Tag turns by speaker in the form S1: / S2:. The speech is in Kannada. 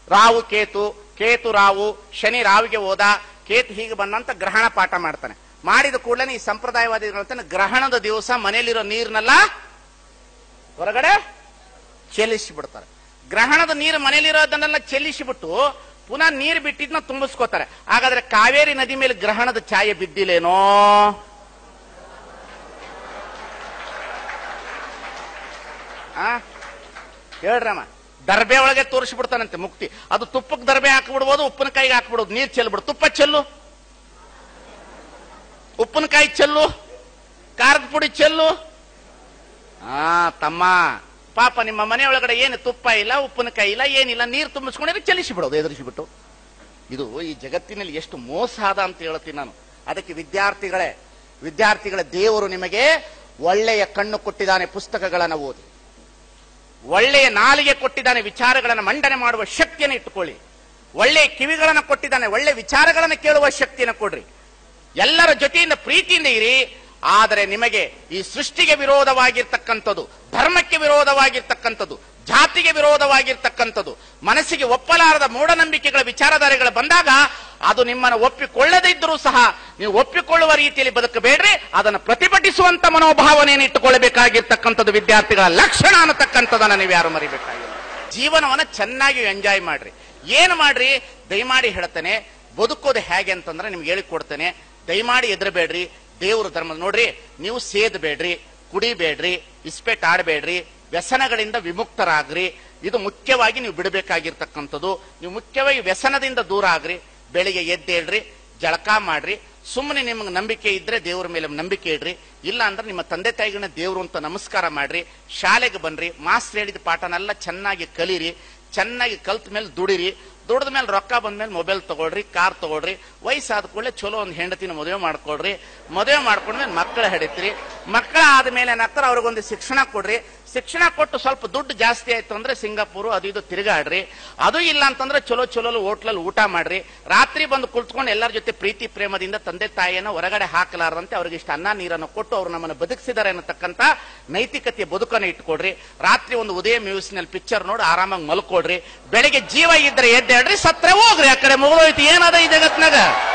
S1: ರಾವು ಕೇತು ಕೇತು ರಾವು ಶನಿ ರಾವಿಗೆ ಹೋದ ಕೇತು ಹೀಗೆ ಬಂದಂತ ಗ್ರಹಣ ಪಾಠ ಮಾಡ್ತಾನೆ ಮಾಡಿದ ಕೂಡಲೇ ಈ ಸಂಪ್ರದಾಯವಾದಿಗಳು ಹೇಳ್ತಾನೆ ಗ್ರಹಣದ ದಿವಸ ಮನೆಯಲ್ಲಿರೋ ನೀರ್ನೆಲ್ಲ ಹೊರಗಡೆ ಚೆಲ್ಲಿಸಿ ಬಿಡ್ತಾರೆ ಗ್ರಹಣದ ನೀರು ಮನೆಯಲ್ಲಿರೋದನ್ನೆಲ್ಲ ಚೆಲ್ಲಿಸಿಬಿಟ್ಟು ಪುನಃ ನೀರು ಬಿಟ್ಟಿದ್ನ ತುಂಬಿಸ್ಕೋತಾರೆ ಹಾಗಾದ್ರೆ ಕಾವೇರಿ ನದಿ ಮೇಲೆ ಗ್ರಹಣದ ಛಾಯೆ ಬಿದ್ದಿಲ್ಲೇನೋ ಆ ಹೇಳ್ರಮ್ಮ ದರ್ಬೆ ಒಳಗೆ ತೋರಿಸ್ಬಿಡ್ತಾನಂತೆ ಮುಕ್ತಿ ಅದು ತುಪ್ಪಕ್ಕೆ ದರ್ಬೆ ಹಾಕ್ಬಿಡ್ಬೋದು ಉಪ್ಪಿನಕಾಯಿಗೆ ಹಾಕ್ಬಿಡೋದು ನೀರ್ ಚೆಲ್ಬಿಡು ತುಪ್ಪ ಚೆಲ್ಲು ಉಪ್ಪಿನಕಾಯಿ ಚೆಲ್ಲು ಖಾರದ ಪುಡಿ ಚೆಲ್ಲು ಆ ತಮ್ಮ ಪಾಪ ನಿಮ್ಮ ಮನೆ ಒಳಗಡೆ ಏನು ತುಪ್ಪ ಇಲ್ಲ ಉಪ್ಪಿನಕಾಯಿ ಇಲ್ಲ ಏನಿಲ್ಲ ನೀರು ತುಂಬಿಸ್ಕೊಂಡ್ರೆ ಚೆಲ್ಲಿಸಿ ಬಿಡೋದು ಎದುರಿಸಿಬಿಟ್ಟು ಇದು ಈ ಜಗತ್ತಿನಲ್ಲಿ ಎಷ್ಟು ಮೋಸ ಆದ ಅಂತ ಹೇಳ್ತೀನಿ ನಾನು ಅದಕ್ಕೆ ವಿದ್ಯಾರ್ಥಿಗಳೇ ವಿದ್ಯಾರ್ಥಿಗಳ ದೇವರು ನಿಮಗೆ ಒಳ್ಳೆಯ ಕಣ್ಣು ಕೊಟ್ಟಿದ್ದಾನೆ ಪುಸ್ತಕಗಳನ್ನು ಓದಿ ಒಳ್ಳೆಯ ನಾಲಿಗೆ ಕೊಟ್ಟಿದ್ದಾನೆ ವಿಚಾರಗಳನ್ನು ಮಂಡನೆ ಮಾಡುವ ಶಕ್ತಿಯನ್ನು ಇಟ್ಟುಕೊಳ್ಳಿ ಒಳ್ಳೆಯ ಕಿವಿಗಳನ್ನು ಕೊಟ್ಟಿದ್ದಾನೆ ಒಳ್ಳೆ ವಿಚಾರಗಳನ್ನು ಕೇಳುವ ಶಕ್ತಿಯನ್ನು ಕೊಡ್ರಿ ಎಲ್ಲರ ಜೊತೆಯಿಂದ ಪ್ರೀತಿಯಿಂದ ಇರಿ ಆದರೆ ನಿಮಗೆ ಈ ಸೃಷ್ಟಿಗೆ ವಿರೋಧವಾಗಿರ್ತಕ್ಕಂಥದ್ದು ಧರ್ಮಕ್ಕೆ ವಿರೋಧವಾಗಿರ್ತಕ್ಕಂಥದ್ದು ಜಾತಿಗೆ ವಿರೋಧವಾಗಿರ್ತಕ್ಕಂಥದ್ದು ಮನಸ್ಸಿಗೆ ಒಪ್ಪಲಾರದ ಮೂಢನಂಬಿಕೆಗಳ ವಿಚಾರಧಾರೆಗಳು ಬಂದಾಗ ಅದು ನಿಮ್ಮನ್ನು ಒಪ್ಪಿಕೊಳ್ಳದೇ ಇದ್ದರೂ ಸಹ ನೀವು ಒಪ್ಪಿಕೊಳ್ಳುವ ರೀತಿಯಲ್ಲಿ ಬದುಕಬೇಡ್ರಿ ಅದನ್ನು ಪ್ರತಿಭಟಿಸುವಂತ ಮನೋಭಾವನೆಯನ್ನು ಇಟ್ಟುಕೊಳ್ಳಬೇಕಾಗಿರ್ತಕ್ಕಂಥದ್ದು ವಿದ್ಯಾರ್ಥಿಗಳ ಲಕ್ಷಣ ಅನ್ನತಕ್ಕಂಥದನ್ನ ನೀವು ಯಾರು ಮರಿಬೇಕಾಗಿಲ್ಲ ಜೀವನವನ್ನ ಚೆನ್ನಾಗಿ ಎಂಜಾಯ್ ಮಾಡ್ರಿ ಏನು ಮಾಡ್ರಿ ದಯಮಾಡಿ ಹೇಳ್ತೇನೆ ಬದುಕೋದು ಹೇಗೆ ಅಂತಂದ್ರೆ ನಿಮ್ಗೆ ಹೇಳಿಕೊಡ್ತೇನೆ ದಯಮಾಡಿ ಎದುರಬೇಡ್ರಿ ದೇವ್ರ ಧರ್ಮ ನೋಡ್ರಿ ನೀವು ಸೇದಬೇಡ್ರಿ ಕುಡಿಬೇಡ್ರಿ ಇಸ್ಪೆಟ್ ಆಡಬೇಡ್ರಿ ವ್ಯಸನಗಳಿಂದ ವಿಮುಕ್ತರಾಗ್ರಿ ಇದು ಮುಖ್ಯವಾಗಿ ನೀವು ಬಿಡಬೇಕಾಗಿರ್ತಕ್ಕಂಥದ್ದು ನೀವು ಮುಖ್ಯವಾಗಿ ವ್ಯಸನದಿಂದ ದೂರ ಆಗ್ರಿ ಬೆಳಿಗ್ಗೆ ಎದ್ದೇಳ್ರಿ ಜಳಕ ಮಾಡ್ರಿ ಸುಮ್ಮನೆ ನಿಮ್ಗೆ ನಂಬಿಕೆ ಇದ್ರೆ ದೇವ್ರ ಮೇಲೆ ನಂಬಿಕೆ ಇಡ್ರಿ ಇಲ್ಲ ಅಂದ್ರೆ ನಿಮ್ಮ ತಂದೆ ತಾಯಿಗಳನ್ನ ದೇವ್ರು ಅಂತ ನಮಸ್ಕಾರ ಮಾಡ್ರಿ ಶಾಲೆಗೆ ಬನ್ರಿ ಮಾಸ್ಟರ್ ಹೇಳಿದ ಪಾಠನೆಲ್ಲ ಚೆನ್ನಾಗಿ ಕಲೀರಿ ಚೆನ್ನಾಗಿ ಕಲ್ತ ಮೇಲೆ ದುಡಿರಿ ದುಡ್ದ ಮೇಲೆ ರೊಕ್ಕ ಬಂದ್ಮೇಲೆ ಮೊಬೈಲ್ ತಗೊಳ್ರಿ ಕಾರ್ ತಗೊಳ್ರಿ ವಯಸ್ಸಾದ ಕೂಡಲೇ ಚಲೋ ಒಂದು ಹೆಂಡತಿನ ಮದುವೆ ಮಾಡ್ಕೊಳ್ರಿ ಮದುವೆ ಮಾಡ್ಕೊಂಡ್ಮೇಲೆ ಮಕ್ಕಳು ಹಿಡಿತ್ರಿ ಮಕ್ಕಳ ಆದ್ಮೇಲೆ ಏನಾಗ್ತಾರೆ ಅವ್ರಿಗೊಂದು ಶಿಕ್ಷಣ ಕೊಡ್ರಿ ಶಿಕ್ಷಣ ಕೊಟ್ಟು ಸ್ವಲ್ಪ ದುಡ್ಡು ಜಾಸ್ತಿ ಆಯ್ತು ಅಂದ್ರೆ ಸಿಂಗಾಪುರ್ ಅದು ಇದು ತಿರುಗಾಡ್ರಿ ಅದು ಇಲ್ಲ ಅಂತಂದ್ರೆ ಚಲೋ ಚಲೋ ಹೋಟ್ಲಲ್ಲಿ ಊಟ ಮಾಡ್ರಿ ರಾತ್ರಿ ಬಂದು ಕುಳಿತುಕೊಂಡು ಎಲ್ಲರ ಜೊತೆ ಪ್ರೀತಿ ಪ್ರೇಮದಿಂದ ತಂದೆ ತಾಯಿಯನ್ನು ಹೊರಗಡೆ ಹಾಕಲಾರದಂತೆ ಅವ್ರಿಗೆ ಇಷ್ಟ ಅನ್ನ ನೀರನ್ನು ಕೊಟ್ಟು ಅವ್ರು ನಮ್ಮನ್ನು ಬದುಕಿಸಿದ್ದಾರೆ ಅನ್ನತಕ್ಕಂಥ ನೈತಿಕತೆಯ ಬದುಕನ್ನು ಇಟ್ಕೊಡ್ರಿ ರಾತ್ರಿ ಒಂದು ಉದಯ ಮ್ಯೂಸಿನಲ್ಲಿ ಪಿಕ್ಚರ್ ನೋಡಿ ಆರಾಮಾಗಿ ಮಲ್ಕೊಡ್ರಿ ಬೆಳಿಗ್ಗೆ ಜೀವ ಇದ್ರೆ ಎದ್ದೇಳ್ರಿ ಸತ್ರೆ ಹೋಗ್ರಿ ಆ ಕಡೆ ಮುಗಿದೋಯ್ತು ಏನದ ಈ ಜಗತ್ನಾಗ